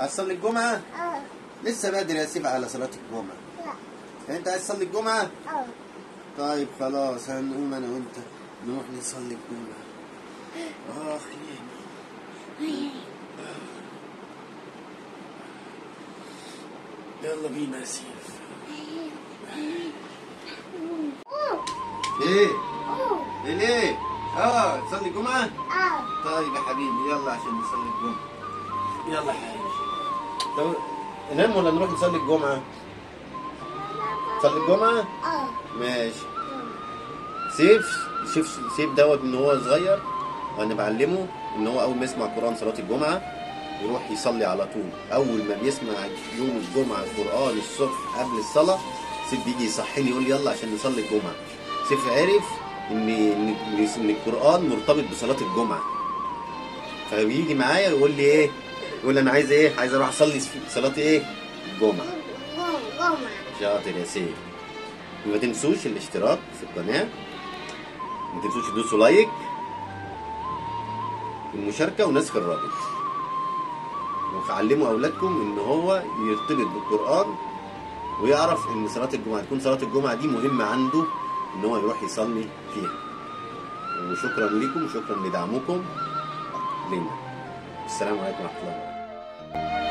عايز تصلي الجمعة؟ اه لسه بدري يا سيف على صلاة الجمعة لا انت عايز تصلي الجمعة؟ اه طيب خلاص هنقوم انا وانت نروح نصلي الجمعة اخ يلا بينا يا سيف اوه ايه؟ اوه ايه ليه؟ اه تصلي الجمعة؟ اه طيب يا حبيبي يلا عشان نصلي الجمعة يلا يا حبيبي طب ننام ولا نروح نصلي الجمعة؟ نصلي الجمعة؟ اه ماشي سيف سيف سيف دوت من هو صغير وانا بعلمه ان هو اول ما يسمع قران صلاه الجمعه يروح يصلي على طول اول ما بيسمع يوم الجمعه القران الصبح قبل الصلاه سيف بيجي يصحيني يقول لي يلا عشان نصلي الجمعه سيف عرف ان ان إن القران مرتبط بصلاه الجمعه فبيجي معايا يقول لي ايه يقول لي انا عايز ايه عايز اروح اصلي صلاه ايه الجمعه جمعة جمعة شاطر يا سيف ما تنسوش الاشتراك في القناة ما تنسوش تدوسوا لايك والمشاركة ونسخ الرابط وعلموا أولادكم إن هو يرتبط بالقرآن ويعرف إن صلاة الجمعة تكون صلاة الجمعة دي مهمة عنده إن هو يروح يصلي فيها وشكرا لكم وشكرا لدعمكم لنا السلام عليكم ورحمة الله وبركاته